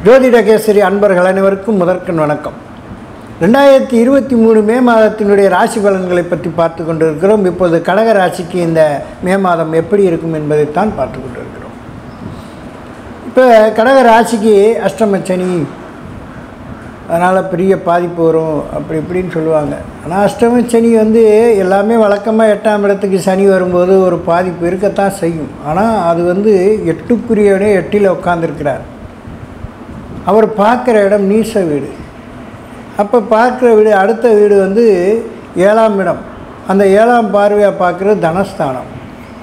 ஜோதிட கேசரி அன்பர்கள் அனைவருக்கும் முதற்கண் வணக்கம் ரெண்டாயிரத்தி இருபத்தி மூணு மே மாதத்தினுடைய ராசி பலன்களை பற்றி பார்த்து கொண்டிருக்கிறோம் இப்போது கடக ராசிக்கு இந்த மே மாதம் எப்படி இருக்கும் என்பதைத்தான் பார்த்து கொண்டிருக்கிறோம் இப்போ கடக ராசிக்கு அஷ்டம சனி அதனால் பெரிய பாதிப்பு வரும் அப்படி இப்படின்னு சொல்லுவாங்க ஆனால் அஷ்டம சனி வந்து எல்லாமே வழக்கமாக எட்டாம் இடத்துக்கு சனி வரும்போது ஒரு பாதிப்பு இருக்கத்தான் செய்யும் ஆனால் அது வந்து எட்டுக்குரியவனே எட்டில் உட்காந்துருக்கிறார் அவர் பார்க்குற இடம் நீச வீடு அப்போ பார்க்குற வீடு அடுத்த வீடு வந்து ஏழாம் இடம் அந்த ஏழாம் பார்வையாக பார்க்குறது தனஸ்தானம்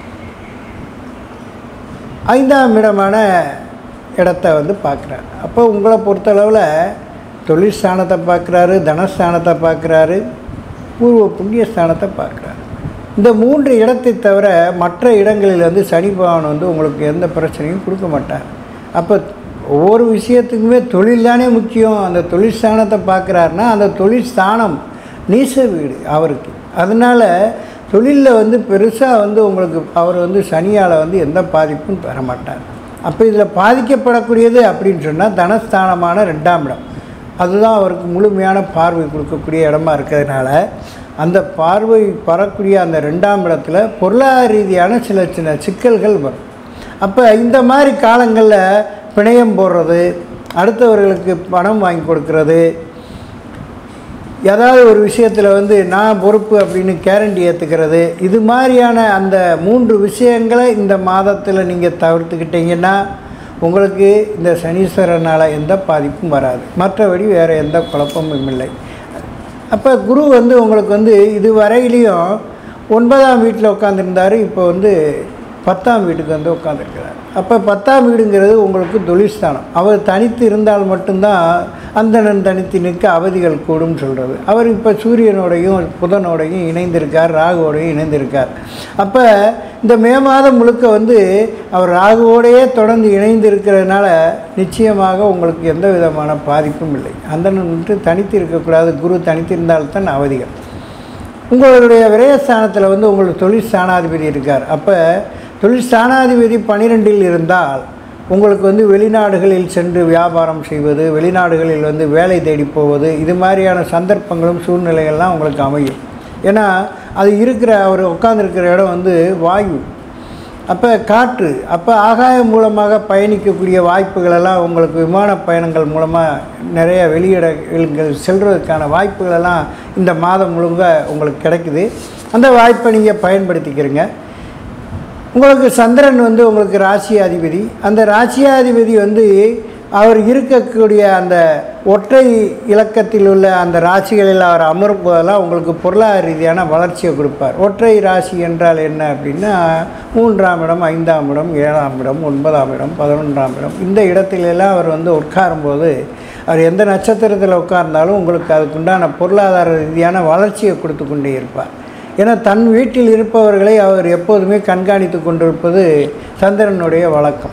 ஐந்தாம் இடமான இடத்த வந்து பார்க்குறாரு அப்போ உங்களை பொறுத்தளவில் தொழில் ஸ்தானத்தை பார்க்குறாரு தனஸ்தானத்தை பார்க்குறாரு பூர்வ புண்ணிய ஸ்தானத்தை பார்க்குறாரு இந்த மூன்று இடத்தை தவிர மற்ற இடங்களில் வந்து சனி பகவான் வந்து உங்களுக்கு எந்த பிரச்சனையும் கொடுக்க மாட்டார் அப்போ ஒவ்வொரு விஷயத்துக்குமே தொழில் தானே முக்கியம் அந்த தொழில் ஸ்தானத்தை பார்க்குறாருன்னா அந்த தொழில் ஸ்தானம் நீச வீடு அவருக்கு அதனால் தொழிலில் வந்து பெருசாக வந்து உங்களுக்கு அவர் வந்து சனியால் வந்து எந்த பாதிப்பும் பெற மாட்டார் அப்போ இதில் பாதிக்கப்படக்கூடியது அப்படின்னு சொன்னால் தனஸ்தானமான ரெண்டாம் இடம் அதுதான் அவருக்கு முழுமையான பார்வை கொடுக்கக்கூடிய இடமா இருக்கிறதுனால அந்த பார்வை பரக்கூடிய அந்த ரெண்டாம் இடத்துல பொருளாதார ரீதியான சில சின்ன சிக்கல்கள் வரும் அப்போ இந்த மாதிரி காலங்களில் பிணையம் போடுறது அடுத்தவர்களுக்கு பணம் வாங்கி கொடுக்கறது ஏதாவது ஒரு விஷயத்தில் வந்து நான் பொறுப்பு அப்படின்னு கேரண்டி ஏற்றுக்கிறது இது மாதிரியான அந்த மூன்று விஷயங்களை இந்த மாதத்தில் நீங்கள் தவிர்த்துக்கிட்டீங்கன்னா உங்களுக்கு இந்த சனீஸ்வரனால் எந்த பாதிப்பும் வராது மற்றபடி வேறு எந்த குழப்பமும் இல்லை அப்போ குரு வந்து உங்களுக்கு வந்து இது வரையிலையும் ஒன்பதாம் வீட்டில் உட்காந்துருந்தார் இப்போ வந்து பத்தாம் வீட்டுக்கு வந்து உட்காந்துருக்கிறார் அப்போ பத்தாம் வீடுங்கிறது உங்களுக்கு தொழில்ஸ்தானம் அவர் தனித்து இருந்தால் மட்டும்தான் அந்தணன் தனித்து நிற்க அவதிகள் கூடும் சொல்கிறது அவர் இப்போ சூரியனோடையும் புதனோடையும் இணைந்திருக்கார் ராகுவோடையும் இணைந்திருக்கார் அப்போ இந்த மே மாதம் முழுக்க வந்து அவர் ராகுவோடையே தொடர்ந்து இணைந்து இருக்கிறதுனால நிச்சயமாக உங்களுக்கு எந்த விதமான பாதிப்பும் இல்லை அந்தணன் வந்து தனித்து இருக்கக்கூடாது குரு தனித்திருந்தால்தான் அவதிகள் உங்களுடைய விரயஸ்தானத்தில் வந்து உங்களுக்கு தொழில் ஸ்தானாதிபதி இருக்கார் அப்போ தொழில் ஸ்தானாதிபதி பன்னிரெண்டில் இருந்தால் உங்களுக்கு வந்து வெளிநாடுகளில் சென்று வியாபாரம் செய்வது வெளிநாடுகளில் வந்து வேலை தேடி போவது இது மாதிரியான சந்தர்ப்பங்களும் சூழ்நிலைகள்லாம் உங்களுக்கு அமையும் ஏன்னா அது இருக்கிற அவர் உட்காந்துருக்கிற இடம் வந்து வாயு அப்போ காற்று அப்போ ஆகாயம் மூலமாக பயணிக்கக்கூடிய வாய்ப்புகளெல்லாம் உங்களுக்கு விமான பயணங்கள் மூலமாக நிறைய வெளியிடங்கள் செல்வதற்கான வாய்ப்புகளெல்லாம் இந்த மாதம் முழுங்க உங்களுக்கு கிடைக்குது அந்த வாய்ப்பை நீங்கள் பயன்படுத்திக்கிறீங்க உங்களுக்கு சந்திரன் வந்து உங்களுக்கு ராசியாதிபதி அந்த ராசியாதிபதி வந்து அவர் இருக்கக்கூடிய அந்த ஒற்றை இலக்கத்தில் உள்ள அந்த ராசிகளில் அவர் அமரும் போதெல்லாம் உங்களுக்கு பொருளாதார ரீதியான வளர்ச்சியை கொடுப்பார் ஒற்றை ராசி என்றால் என்ன அப்படின்னா மூன்றாம் இடம் ஐந்தாம் இடம் ஏழாம் இடம் ஒன்பதாம் இடம் பதினொன்றாம் இடம் இந்த இடத்திலெல்லாம் அவர் வந்து உட்காரும்போது அவர் எந்த நட்சத்திரத்தில் உட்கார்ந்தாலும் உங்களுக்கு அதுக்குண்டான பொருளாதார ரீதியான வளர்ச்சியை கொடுத்து கொண்டே இருப்பார் ஏன்னா தன் வீட்டில் இருப்பவர்களை அவர் எப்போதுமே கண்காணித்து கொண்டிருப்பது சந்திரனுடைய வழக்கம்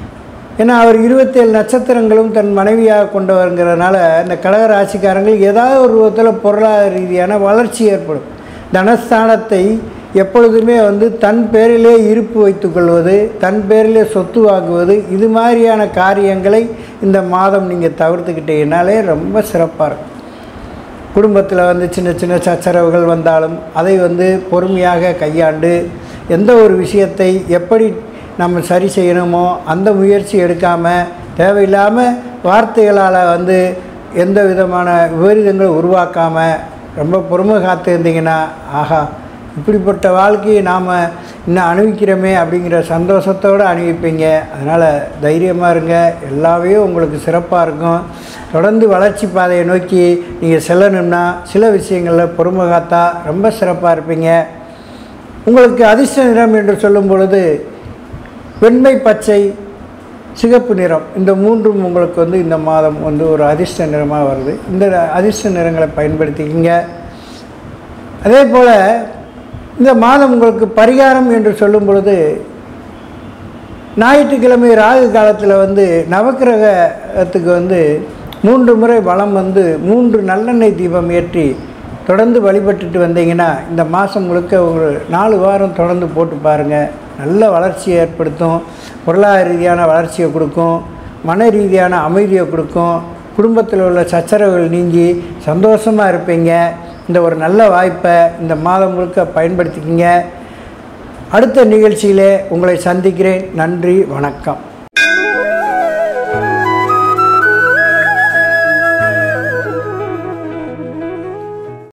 ஏன்னா அவர் இருபத்தேழு நட்சத்திரங்களும் தன் மனைவியாக கொண்டவருங்கிறதுனால இந்த கடக ராசிக்காரங்களுக்கு ஏதாவது ஒரு விதத்தில் பொருளாதார ரீதியான வளர்ச்சி ஏற்படும் தனஸ்தானத்தை எப்பொழுதுமே வந்து தன் பேரிலே இருப்பு வைத்துக்கொள்வது தன் பேரிலே சொத்து வாங்குவது இது மாதிரியான காரியங்களை இந்த மாதம் நீங்கள் தவிர்த்துக்கிட்டீங்கனாலே ரொம்ப சிறப்பாக இருக்கும் குடும்பத்தில் வந்து சின்ன சின்ன சச்சரவுகள் வந்தாலும் அதை வந்து பொறுமையாக கையாண்டு எந்த ஒரு விஷயத்தை எப்படி நம்ம சரி செய்யணுமோ அந்த முயற்சி எடுக்காமல் தேவையில்லாமல் வார்த்தைகளால் வந்து எந்த விதமான விபரீதங்களும் உருவாக்காமல் ரொம்ப பொறுமை காத்து இருந்தீங்கன்னா ஆஹா இப்படிப்பட்ட வாழ்க்கையை நாம் இன்னும் அனுபவிக்கிறோமே அப்படிங்கிற சந்தோஷத்தோடு அனுபவிப்பீங்க அதனால் தைரியமாக இருங்க எல்லாமே உங்களுக்கு சிறப்பாக இருக்கும் தொடர்ந்து வளர்ச்சி பாதையை நோக்கி நீங்கள் செல்லணும்னா சில விஷயங்களில் பொறுமை காத்தா ரொம்ப சிறப்பாக இருப்பீங்க உங்களுக்கு அதிர்ஷ்ட நிறம் என்று சொல்லும் பொழுது வெண்மை பச்சை சிகப்பு நிறம் இந்த மூன்றும் உங்களுக்கு வந்து இந்த மாதம் வந்து ஒரு அதிர்ஷ்ட நிறமாக வருது இந்த அதிர்ஷ்ட நிறங்களை பயன்படுத்திக்கிங்க அதே போல் இந்த மாதம் உங்களுக்கு பரிகாரம் என்று சொல்லும் பொழுது ஞாயிற்றுக்கிழமை ராகு காலத்தில் வந்து நவக்கிரகத்துக்கு வந்து மூன்று முறை வளம் வந்து மூன்று நல்லெண்ணெய் தீபம் ஏற்றி தொடர்ந்து வழிபட்டுட்டு வந்தீங்கன்னா இந்த மாதம் முழுக்க ஒரு நாலு வாரம் தொடர்ந்து போட்டு பாருங்கள் நல்ல வளர்ச்சியை ஏற்படுத்தும் பொருளாதார ரீதியான வளர்ச்சியை கொடுக்கும் மன ரீதியான அமைதியை கொடுக்கும் குடும்பத்தில் உள்ள சச்சரவுகள் நீங்கி சந்தோஷமாக இருப்பீங்க இந்த ஒரு நல்ல வாய்ப்பை இந்த மாதம் முழுக்க பயன்படுத்திக்கிங்க அடுத்த நிகழ்ச்சியிலே உங்களை சந்திக்கிறேன் நன்றி வணக்கம்